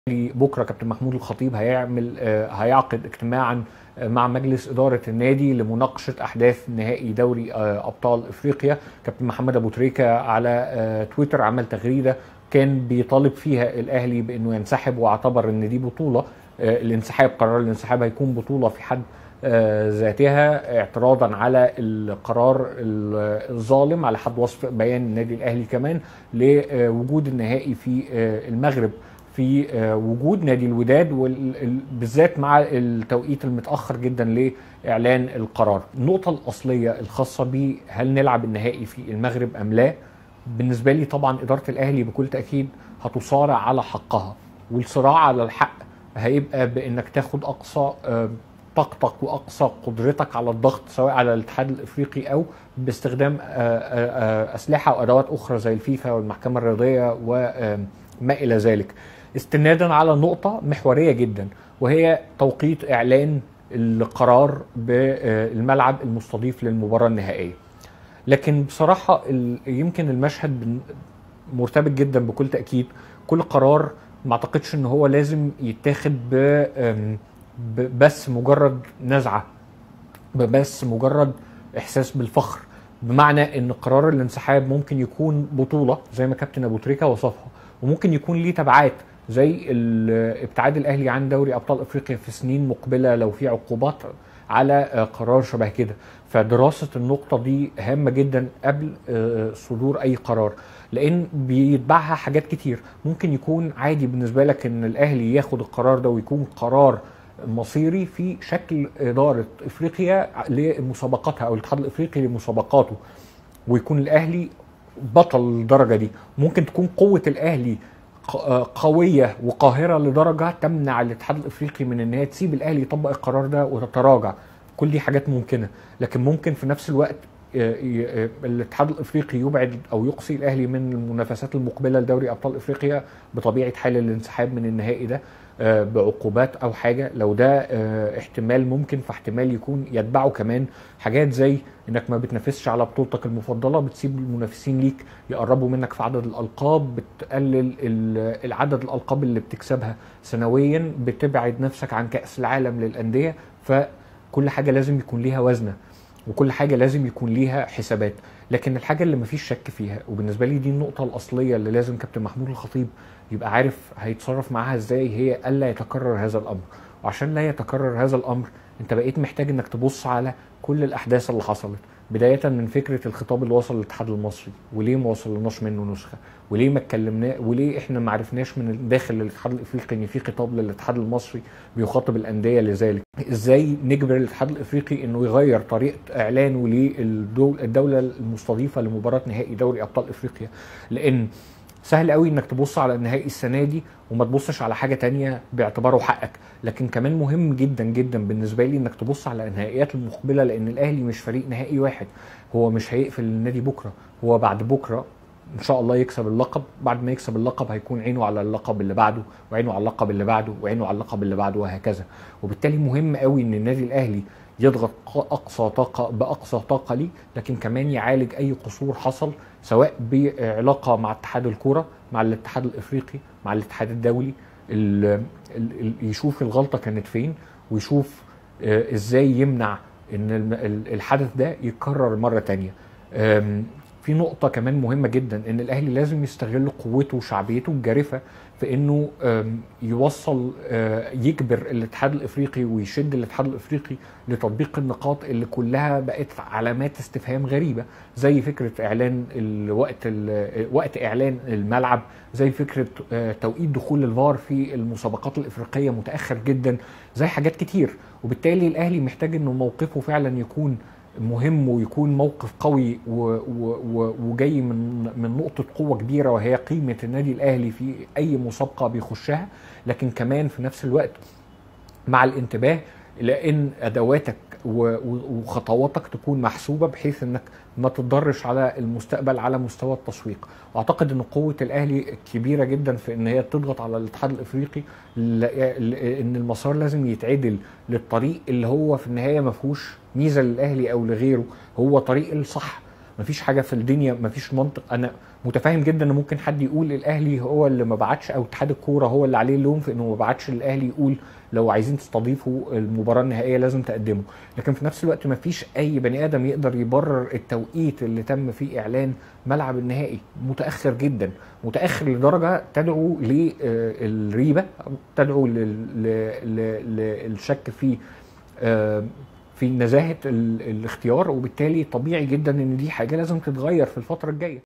بكره كابتن محمود الخطيب هيعمل هيعقد اجتماعا مع مجلس اداره النادي لمناقشه احداث نهائي دوري ابطال افريقيا كابتن محمد ابو تريكه على تويتر عمل تغريده كان بيطالب فيها الاهلي بانه ينسحب واعتبر ان دي بطوله الانسحاب قرار الانسحاب هيكون بطوله في حد ذاتها اعتراضا على القرار الظالم على حد وصف بيان النادي الاهلي كمان لوجود النهائي في المغرب في وجود نادي الوداد بالذات مع التوقيت المتاخر جدا لاعلان القرار. النقطه الاصليه الخاصه ب هل نلعب النهائي في المغرب ام لا؟ بالنسبه لي طبعا اداره الاهلي بكل تاكيد هتصارع على حقها والصراع على الحق هيبقى بانك تاخد اقصى طاقتك واقصى قدرتك على الضغط سواء على الاتحاد الافريقي او باستخدام اسلحه وادوات اخرى زي الفيفا والمحكمه الرياضيه وما الى ذلك. استنادا على نقطة محورية جدا وهي توقيت إعلان القرار بالملعب المستضيف للمباراة النهائية لكن بصراحة يمكن المشهد مرتبط جدا بكل تأكيد كل قرار ما اعتقدش ان هو لازم يتاخد بس مجرد نزعة بس مجرد احساس بالفخر بمعنى ان قرار الانسحاب ممكن يكون بطولة زي ما كابتن ابو تريكة وصفها وممكن يكون ليه تبعات زي ابتعاد الاهلي عن دوري ابطال افريقيا في سنين مقبله لو في عقوبات على قرار شبه كده فدراسه النقطه دي هامه جدا قبل صدور اي قرار لان بيتبعها حاجات كتير ممكن يكون عادي بالنسبه لك ان الاهلي ياخد القرار ده ويكون قرار مصيري في شكل اداره افريقيا لمسابقاتها او الاتحاد الافريقي لمسابقاته ويكون الاهلي بطل الدرجه دي ممكن تكون قوه الاهلي قويه وقاهره لدرجه تمنع الاتحاد الافريقي من ان هي تسيب الاهلي يطبق القرار ده وتتراجع كل دي حاجات ممكنه لكن ممكن في نفس الوقت الاتحاد الافريقي يبعد او يقصي الاهلي من المنافسات المقبله لدوري ابطال افريقيا بطبيعه حال الانسحاب من النهائي ده بعقوبات او حاجه لو ده احتمال ممكن فاحتمال يكون يتبعه كمان حاجات زي انك ما بتنافسش على بطولتك المفضله بتسيب المنافسين ليك يقربوا منك في عدد الالقاب بتقلل العدد الالقاب اللي بتكسبها سنويا بتبعد نفسك عن كاس العالم للانديه فكل حاجه لازم يكون ليها وزنه وكل حاجه لازم يكون ليها حسابات لكن الحاجه اللي مفيش شك فيها وبالنسبه لي دي النقطه الاصليه اللي لازم كابتن محمود الخطيب يبقى عارف هيتصرف معاها ازاي هي الا يتكرر هذا الامر وعشان لا يتكرر هذا الامر انت بقيت محتاج انك تبص على كل الاحداث اللي حصلت بدايه من فكره الخطاب اللي وصل للاتحاد المصري وليه ما وصلناش منه نسخه وليه ما اتكلمنا وليه احنا ما عرفناش من داخل الاتحاد الافريقي ان في خطاب للاتحاد المصري بيخاطب الانديه لذلك ازاي نجبر الاتحاد الافريقي انه يغير طريقه اعلانه للدوله المستضيفه لمباراه نهائي دوري ابطال افريقيا لان سهل قوي انك تبص على النهائي السنه دي وما تبصش على حاجه تانية باعتباره حقك لكن كمان مهم جدا جدا بالنسبه لي انك تبص على النهائيات المقبله لان الاهلي مش فريق نهائي واحد هو مش هيقفل النادي بكره هو بعد بكره ان شاء الله يكسب اللقب بعد ما يكسب اللقب هيكون عينه على اللقب اللي بعده وعينه على اللقب اللي بعده وعينه على اللقب اللي بعده وهكذا وبالتالي مهم قوي ان النادي الاهلي يضغط اقصى طاقه باقصى طاقه ليه لكن كمان يعالج اي قصور حصل سواء بعلاقه مع اتحاد الكوره مع الاتحاد الافريقي مع الاتحاد الدولي ال ال يشوف الغلطه كانت فين ويشوف ازاي يمنع ان الحدث ده يتكرر مره تانية في نقطه كمان مهمه جدا ان الاهلي لازم يستغل قوته وشعبيته الجارفه في انه يوصل يجبر الاتحاد الافريقي ويشد الاتحاد الافريقي لتطبيق النقاط اللي كلها بقت علامات استفهام غريبه زي فكره اعلان الوقت وقت اعلان الملعب زي فكره توقيت دخول الفار في المسابقات الافريقيه متاخر جدا زي حاجات كتير وبالتالي الاهلي محتاج انه موقفه فعلا يكون مهم ويكون موقف قوي وجاي من من نقطه قوه كبيره وهي قيمه النادي الاهلي في اي مسابقه بيخشها لكن كمان في نفس الوقت مع الانتباه الى ان ادواتك وخطواتك تكون محسوبه بحيث انك ما تضرش على المستقبل على مستوى التسويق واعتقد ان قوه الاهلي كبيره جدا في ان هي تضغط على الاتحاد الافريقي ان المسار لازم يتعدل للطريق اللي هو في النهايه ما فيهوش ميزه للاهلي او لغيره هو طريق الصح مفيش حاجه في الدنيا مفيش منطق انا متفاهم جدا ان ممكن حد يقول الاهلي هو اللي ما بعتش او اتحاد الكوره هو اللي عليه اللوم في انه ما بعتش الاهلي يقول لو عايزين تستضيفوا المباراه النهائيه لازم تقدموا لكن في نفس الوقت مفيش اي بني ادم يقدر يبرر التوقيت اللي تم فيه اعلان ملعب النهائي متاخر جدا متاخر لدرجه تدعو للريبه تدعو لل- ل- ل- للشك في آه، في نزاهه ال- الاختيار وبالتالي طبيعي جدا ان دي حاجه لازم تتغير في الفتره الجايه